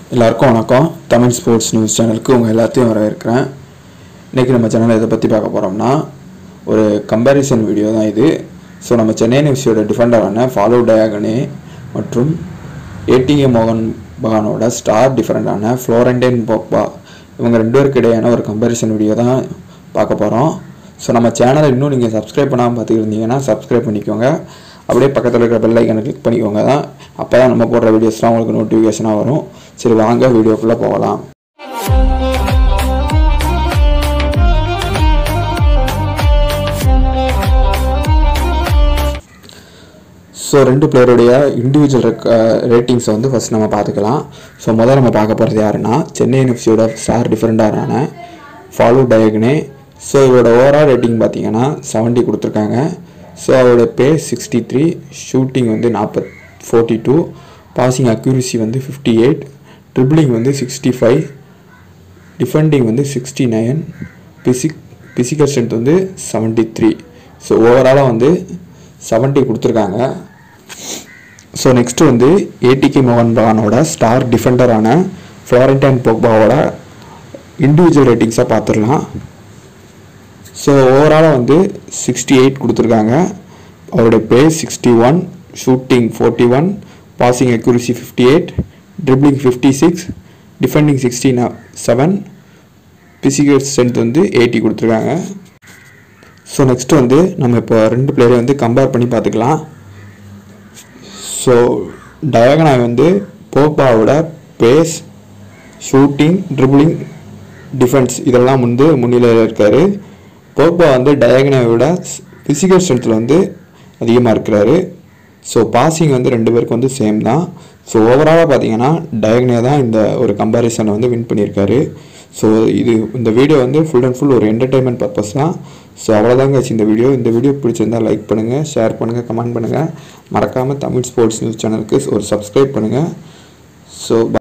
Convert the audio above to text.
எல்லாருக்கும் வணக்கம் Tamil sports news சேனலுக்கு உங்கள் எல்லாத்தையும் வரவேற்கிறேன் இன்றைக்கி நம்ம சேனலில் இதை பற்றி பார்க்க போகிறோம்னா ஒரு கம்பேரிசன் வீடியோ தான் இது ஸோ நம்ம சென்னை எஃப்சியோட டிஃபெண்டரான ஃபாலோ டயாகனே மற்றும் ஏடிஏ மோகன் பகானோட ஸ்டார் டிஃபரெண்டான ஃப்ளோரண்டைன் போக்பா இவங்க ரெண்டு பேருக்கு இடையான ஒரு கம்பேரிசன் வீடியோ தான் பார்க்க போகிறோம் ஸோ நம்ம சேனலை இன்னும் நீங்கள் சப்ஸ்கிரைப் பண்ணாமல் பார்த்துக்கிருந்தீங்கன்னா சப்ஸ்கிரைப் பண்ணிக்கோங்க அப்படியே பக்கத்தில் இருக்கிற பெல் ஐக்கனை கிளிக் பண்ணிக்கோங்க தான் அப்போ தான் நம்ம போடுற வீடியோஸ்லாம் உங்களுக்கு நோட்டிஃபிகேஷனாக வரும் சரி வாங்க வீடியோக்குள்ளே போகலாம் ஸோ ரெண்டு பிளேயருடைய இண்டிவிஜுவல் ரேட்டிங்ஸை வந்து ஃபஸ்ட் நம்ம பார்த்துக்கலாம் ஸோ முதல்ல நம்ம பார்க்க போகிறது யாருன்னா சென்னை எஃப்சியோட ஸ்டார் டிஃபரெண்டான ஃபாலோ டயக்னே ஸோ இவரோட ஓவரால் ரேட்டிங் பார்த்தீங்கன்னா செவன்ட்டி கொடுத்துருக்காங்க ஸோ அவரோட பே சிக்ஸ்டி த்ரீ ஷூட்டிங் வந்து நாற்பத் ஃபோர்ட்டி டூ பாசிங் அக்யூரிசி வந்து ஃபிஃப்டி எயிட் ட்ரிபிளிங் வந்து சிக்ஸ்டி ஃபைவ் டிஃபெண்டிங் வந்து sixty nine physic physical strength வந்து செவன்ட்டி த்ரீ ஸோ ஓவராலாக வந்து செவன்ட்டி கொடுத்துருக்காங்க ஸோ நெக்ஸ்ட்டு வந்து ஏடிகே மோகன் பகானோட ஸ்டார் டிஃபெண்டரான ஃப்ளோரண்டைன் போக்பாவோட இண்டிவிஜுவல் ரேட்டிங்ஸாக பார்த்துடலாம் ஸோ ஓவராலாக வந்து சிக்ஸ்டி எயிட் கொடுத்துருக்காங்க அவருடைய pace sixty one shooting forty one passing accuracy fifty eight dribbling fifty six defending sixty seven physical strength வந்து எயிட்டி கொடுத்துருக்காங்க ஸோ நெக்ஸ்ட்டு வந்து நம்ம இப்போ ரெண்டு பிளேயரை வந்து கம்பேர் பண்ணி பார்த்துக்கலாம் ஸோ டயகனா வந்து போப்பாவோட பேஸ் ஷூட்டிங் ட்ரிபிளிங் டிஃபென்ஸ் இதெல்லாம் வந்து முன்னிலையில் இருக்கார் போப்பா வந்து டயகனாவோட ஃபிசிக்கல் ஸ்ட்ரென்த்தில் வந்து அதிகமாக இருக்கிறாரு ஸோ பாசிங் வந்து ரெண்டு பேருக்கு வந்து சேம் தான் ஸோ ஓவராலாக பார்த்தீங்கன்னா டயக்னே தான் இந்த ஒரு கம்பேரிசனை வந்து வின் பண்ணியிருக்காரு ஸோ இது இந்த வீடியோ வந்து ஃபுல் அண்ட் ஃபுல் ஒரு என்டர்டைன்மெண்ட் பர்பஸ் தான் ஸோ அவ்வளோதாங்க ஆச்சு இந்த வீடியோ இந்த வீடியோ பிடிச்சிருந்தா லைக் பண்ணுங்கள் ஷேர் பண்ணுங்கள் கமெண்ட் பண்ணுங்கள் மறக்காமல் தமிழ் ஸ்போர்ட்ஸ் நியூஸ் சேனலுக்கு ஒரு சப்ஸ்கிரைப் பண்ணுங்கள் ஸோ